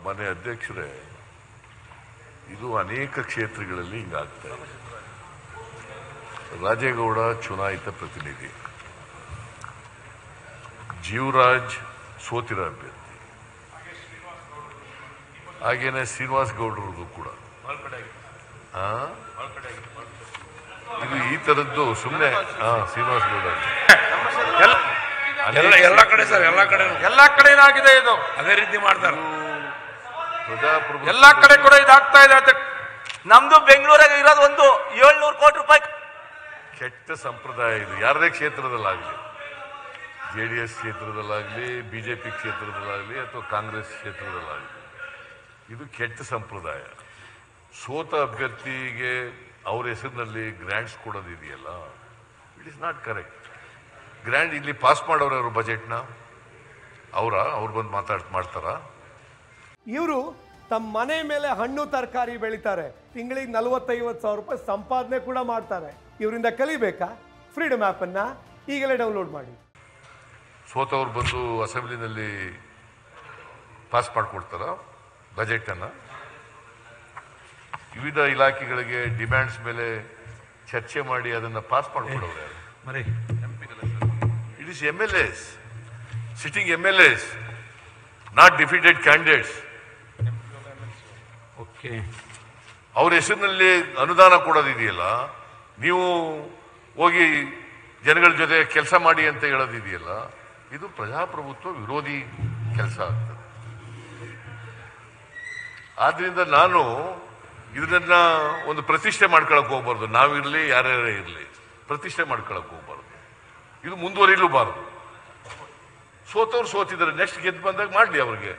ಮನೆ ಅಧ್ಯಕ್ಷರೇ ಇದು ಅನೇಕ ಕ್ಷೇತ್ರಗಳಲ್ಲಿ ಹಿಂಗಾಗ್ತಾ ಇದೆ ರಾಜೇಗೌಡ ಚುನಾಯಿತ ಪ್ರತಿನಿಧಿ ಜೀವರಾಜ್ ಸೋತಿರೋ ಅಭ್ಯರ್ಥಿ ಹಾಗೇನೆ ಶ್ರೀನಿವಾಸ್ ಗೌಡ್ರದ್ದು ಕೂಡ ಆ? ಇದು ಈ ತರದ್ದು ಸುಮ್ಮನೆ ಹಾ ಶ್ರೀನಿವಾಸ್ ಗೌಡ ಎಲ್ಲ ಎಲ್ಲ ಕಡೆ ಸರ್ ಎಲ್ಲ ಕಡೆ ಎಲ್ಲಾ ಕಡೆ ಇದಾಗಿದೆ ಇದು ಅದೇ ರೀತಿ ಮಾಡ್ತಾರೆ ಪ್ರಜಾಪ್ರಭುತ್ವ ಎಲ್ಲಾ ಕಡೆ ಕೂಡ ಇದಾಗ್ತಾ ಇದೆ ಅಂತ ನಮ್ದು ಬೆಂಗಳೂರಾಗ ಇರೋದು ಒಂದು ಏಳ್ನೂರು ಕೋಟಿ ರೂಪಾಯಿ ಕೆಟ್ಟ ಸಂಪ್ರದಾಯ ಇದು ಯಾರದೇ ಕ್ಷೇತ್ರದಲ್ಲಾಗಲಿ ಜೆ ಡಿ ಎಸ್ ಕ್ಷೇತ್ರದಲ್ಲಾಗಲಿ ಬಿಜೆಪಿ ಕ್ಷೇತ್ರದಲ್ಲಾಗಲಿ ಅಥವಾ ಕಾಂಗ್ರೆಸ್ ಕ್ಷೇತ್ರದಲ್ಲಾಗಲಿ ಇದು ಕೆಟ್ಟ ಸಂಪ್ರದಾಯ ಸೋತ ಅಭ್ಯರ್ಥಿಗೆ ಅವ್ರ ಹೆಸರಿನಲ್ಲಿ ಗ್ರ್ಯಾಂಟ್ಸ್ ಕೊಡೋದಿದೆಯಲ್ಲ it is not correct grant ಇಲ್ಲಿ ಪಾಸ್ ಮಾಡೋರು ಅವರು ಬಜೆಟ್ನ ಅವರ ಅವ್ರು ಬಂದು ಮಾತಾಡ್ ಮಾಡ್ತಾರಾ ಇವರು ತಮ್ಮ ಮನೆ ಮೇಲೆ ಹಣ್ಣು ತರಕಾರಿ ಬೆಳಿತಾರೆ ತಿಂಗಳಿಗೆ ನಲವತ್ತೈವತ್ತು ಸಾವಿರ ರೂಪಾಯಿ ಸಂಪಾದನೆ ಕೂಡ ಮಾಡ್ತಾರೆ ಇವರಿಂದ ಕಲಿಬೇಕಾ ಫ್ರೀಡಮ್ ಅನ್ನ ಈಗಲೇ ಡೌನ್ಲೋಡ್ ಮಾಡಿ ಸೋತವ್ರು ಬಂದು ಅಸೆಂಬ್ಲಿನಲ್ಲಿ ಪಾಸ್ ಮಾಡಿಕೊಡ್ತಾರ ಬಜೆಟನ್ನು ವಿವಿಧ ಇಲಾಖೆಗಳಿಗೆ ಡಿಮ್ಯಾಂಡ್ಸ್ ಮೇಲೆ ಚರ್ಚೆ ಮಾಡಿ ಅದನ್ನು ಪಾಸ್ ಮಾಡಿಕೊಡೋರು ಯಾರು ಮರಿ it is M L S sitting M L S not defeated candidates okay ಅವ್ರ ಹೆಸರಿನಲ್ಲಿ ಅನುದಾನ ಕೊಡೋದಿದೆಯಲ್ಲ ನೀವು ಹೋಗಿ ಜನಗಳ ಜೊತೆ ಕೆಲಸ ಮಾಡಿ ಅಂತ ಹೇಳೋದಿದೆಯಲ್ಲ ಇದು ಪ್ರಜಾಪ್ರಭುತ್ವ ವಿರೋಧಿ ಕೆಲಸ ಆಗ್ತದೆ ಆದ್ರಿಂದ ನಾನು ಇದನ್ನ ಒಂದು ಪ್ರತಿಷ್ಠೆ ಮಾಡ್ಕೊಳಕ್ ಹೋಗ್ಬಾರ್ದು ನಾವಿರ್ಲಿ ಯಾರ್ಯಾರೇ ಇರಲಿ ಪ್ರತಿಷ್ಠೆ ಮಾಡ್ಕೊಳಕ್ ಹೋಗ್ಬಾರ್ದು ಇದು ಮುಂದುವರಿಲೂಬಾರದು ಸೋತವ್ರು ಸೋತಿದ್ದಾರೆ ನೆಕ್ಸ್ಟ್ ಗೆದ್ದು ಬಂದಾಗ ಮಾಡ್ಲಿ ಅವ್ರಿಗೆ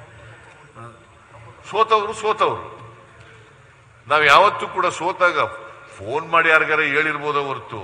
ಸೋತವ್ರು ಸೋತವ್ರು ನಾವು ಯಾವತ್ತೂ ಕೂಡ ಸೋತಾಗ ಫೋನ್ ಮಾಡಿ ಯಾರಿಗಾರ ಹೇಳಿರ್ಬೋದ ಹೊರತು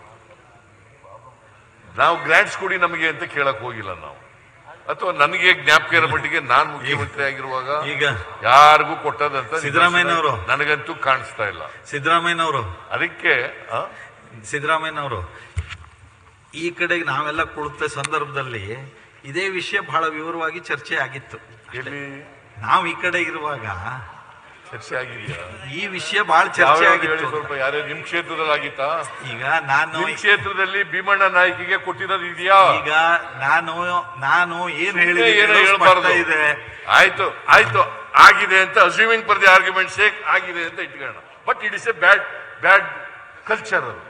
ನಾವು ಗ್ರಾಂಟ್ಸ್ ಕೊಡಿ ನಮಗೆ ಅಂತ ಕೇಳಕ್ ಹೋಗಿಲ್ಲ ನಾವು ಅಥವಾ ನನಗೆ ಜ್ಞಾಪಕ ಇರೋ ಮಟ್ಟಿಗೆ ನಾನ್ ಮುಖ್ಯಮಂತ್ರಿ ಆಗಿರುವಾಗ ಈಗ ಯಾರಿಗೂ ಕೊಟ್ಟದಂತ ಸಿದ್ದರಾಮಯ್ಯನವರು. ನನಗಂತೂ ಕಾಣಿಸ್ತಾ ಇಲ್ಲ ಸಿದ್ದರಾಮಯ್ಯನವರು ಅದಕ್ಕೆ ಆ, ಸಿದ್ದರಾಮಯ್ಯನವರು ಈ ಕಡೆಗೆ ನಾವೆಲ್ಲ ಕುಳಿತ ಸಂದರ್ಭದಲ್ಲಿ ಇದೇ ವಿಷಯ ಬಹಳ ವಿವರವಾಗಿ ಚರ್ಚೆ ಆಗಿತ್ತು ಎಲ್ಲಿ ನಾವು ಈ ಕಡೆ ಇರುವಾಗ ಚರ್ಚೆ ಆಗಿದೆಯಾ ಈ ವಿಷಯ ಬಹಳ ಚರ್ಚೆ ಯಾವ್ಯಾವ್ದು ಹೇಳಿ ಆಗಿತ್ತು ಸ್ವಲ್ಪ ಯಾರೇ ನಿಮ್ ಕ್ಷೇತ್ರದಲ್ಲಿ ಆಗಿತ್ತಾ ಈಗ ನಾನು ನಿಮ್ ಕ್ಷೇತ್ರದಲ್ಲಿ ಭೀಮಣ್ಣ ನಾಯ್ಕಿಗೆ ಕೊಟ್ಟಿರೋದು ಇದೆಯಾ ಈಗ ನಾನು ನಾನು ಏನ್ ಸುಮ್ನೆ ಹೇಳಿದ್ದೀನಿ ಏನೋ ಅನ್ನೋದು ಹೇಳ್ಬಾರ್ದು. ಸ್ಪಷ್ಟ ಇದೆ ಆಯ್ತು ಆಯ್ತು ಆಗಿದೆ ಅಂತ assuming for the argument sake ಆಗಿದೆ ಅಂತ ಇಟ್ಕೊಳ್ಳೋಣ but it is a bad bad culture ಅದು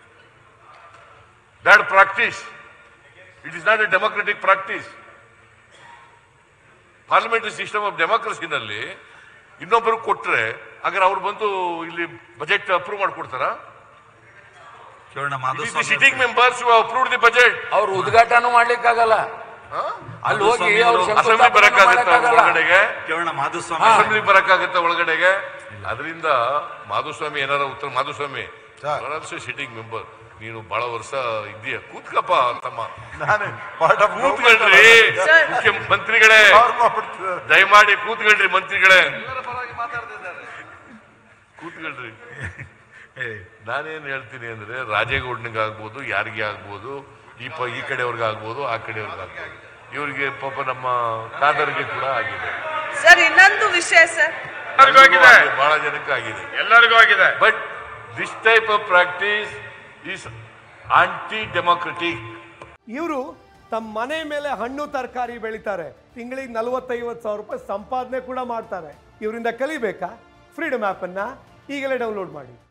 bad practice it is not a democratic practice parliamentary system of ಡೆಮೋಕ್ರಸಿನಲ್ಲಿ ಇನ್ನೊಬ್ಬರು ಕೊಟ್ರೆ ಹಾಗಾದ್ರೆ ಅವ್ರು ಬಂದು ಇಲ್ಲಿ ಬಜೆಟ್ ಅಪ್ರೂವ್ ಮಾಡ್ಕೊಡ್ತಾರಾ ಕೇಳೋಣ sitting Madhuswamy members approve the budget ಅವ್ರು ಉದ್ಘಾಟನೂ ಮಾಡ್ಲಿಕ್ಕಾಗಲ್ಲ ಅಲ್ಲಿ ಹೋಗಿ ಮಾಧುಸ್ವಾಮಿ ಅವ್ರು ಅವರು ಅಸೆಂಬ್ಲಿ ಶಂಕುಸ್ಥಾಪನೆ ಬರಕ್ಕಾಗತ್ತ ಮಾಡಕ್ಕಾಗಲ್ಲ. ಒಳಗಡೆಗೆ ಕೇಳೋಣ ಮಾಧುಸ್ವಾಮಿ ಅಸೆಂಬ್ಲಿ ಬರಕ್ಕಾಗತ್ತ ಒಳಗಡೆಗೆ ಅದರಿಂದ ಮಾಧುಸ್ವಾಮಿ ಏನಾರ ಉತ್ತರ ಮಾಧುಸ್ವಾಮಿ ಸಿಟಿಂಗ್ ಮೆಂಬರ್ ನೀನು ಬಹಳ ವರ್ಷ ಇದೀಯ ಕೂತ್ಕಪ್ಪ ತಮ್ಮ ಕೂತ್ಕೊಳ್ರಿ ಮುಖ್ಯಮಂತ್ರಿಗಳೇ ದಯಮಾಡಿ ಕೂತ್ಕೊಳ್ರಿ ಮಂತ್ರಿಗಳೇ ಕೂತ್ಕೊಳ್ರಿ ಏ, ನಾನೇನ್ ಹೇಳ್ತೀನಿ ಅಂದ್ರೆ ರಾಜೇಗೌಡನಿಗೆ ಆಗ್ಬೋದು ಯಾರಿಗೆ ಆಗ್ಬೋದು ಈ ಪ ಈ ಕಡೆಯವ್ರಿಗೆ ಆಗ್ಬೋದು ಆ ಕಡೆಯವ್ರಿಗೆ ಆಗ್ಬೋದು ಇವರಿಗೆ ಪಾಪ ನಮ್ಮ ಖಾದರ್ಗೆ ಕೂಡ ಆಗಿದೆ ಸರ್ ಇನ್ನೊಂದು ವಿಷಯ ಸರ್ ಎಲ್ಲರಿಗೂ ಆಗಿದೆ ಬಹಳ ಜನಕ್ಕೆ ಆಗಿದೆ ಎಲ್ಲರಿಗೂ ಆಗಿದೆ but this type of practice is anti democratic ಇವರು ತಮ್ಮ ಮನೆ ಮೇಲೆ ಹಣ್ಣು ತರಕಾರಿ ಬೆಳಿತಾರೆ ತಿಂಗಳಿಗೆ ನಲವತ್ತೈವತ್ತು ಸಾವಿರ ರೂಪಾಯಿ ಸಂಪಾದನೆ ಕೂಡ ಮಾಡ್ತಾರೆ ಇವರಿಂದ ಕಲಿಬೇಕಾ ಫ್ರೀಡಮ್ ಅನ್ನ ಈಗಲೇ ಡೌನ್ಲೋಡ್ ಮಾಡಿ